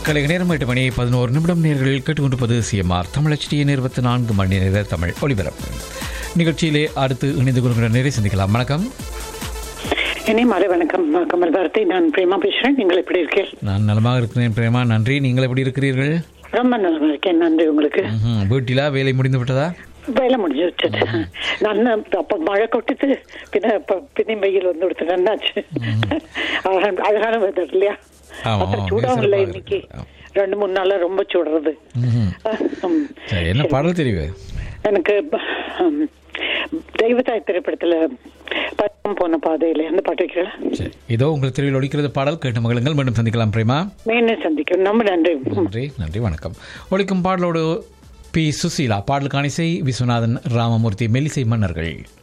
கலை நேரம் எட்டு மணி பதினோரு நிமிடம் நேர்களில் கேட்டுக்கொண்டிருப்பது சிஎம்ஆர் தமிழ் HDN இருபத்தி நான்கு மணி நேர தமிழ் ஒளிபரப்பு நிகழ்ச்சியிலே அடுத்து இணைந்து கொள்கிற நேரை சந்திக்கலாம் வணக்கம் இனி மாலை வணக்கம் கமல் பாரதி நான் பிரேமா பேசுறேன் நீங்கள் எப்படி இருக்கீர்கள் நான் நலமாக இருக்கிறேன் பிரேமா நன்றி நீங்கள் எப்படி இருக்கிறீர்கள் ரொம்ப நல்லா இருக்கேன் நன்றி உங்களுக்கு ம்ஹும். வீட்டிலா வேலை முடிந்து விட்டதா வேலை முடிஞ்சு வச்சது நான் அப்ப மழை கொட்டிட்டு பின்ன இப்ப பின்னி வெயில் வந்து கொடுத்து நன்னாச்சு அழகான- அழகான வெதர் இல்லையா ஆமா, அப்புறம் ஆமா, சூடாவும் மிக இல்லை சிறப்பாக இன்னைக்கு இருக்கு. ரெண்டு மூணு நாளா ரொம்ப சுடுறது ம்ஹும். ம். சரி, என்ன பாடல் தெரிவு எனக்கு ம், தெய்வத்தாய் திரைப்படத்துல பட்டம் போன பாதையில அந்த பாட்டு வைக்கிறேன் சரி இதோ உங்கள் தெருவில் ஒழிக்கிறது பாடல் கேட்ட மகளுங்கள் மீண்டும் சந்திக்கலாம் பிரேமா மீண்டும் சந்திக்கும் ரொம்ப நன்றி நன்றி நன்றி வணக்கம் ஒழிக்கும் பாடலோடு பி சுசீலா பாடலுக்கான இசை விஸ்வநாதன் ராமமூர்த்தி மெல்லிசை மன்னர்கள்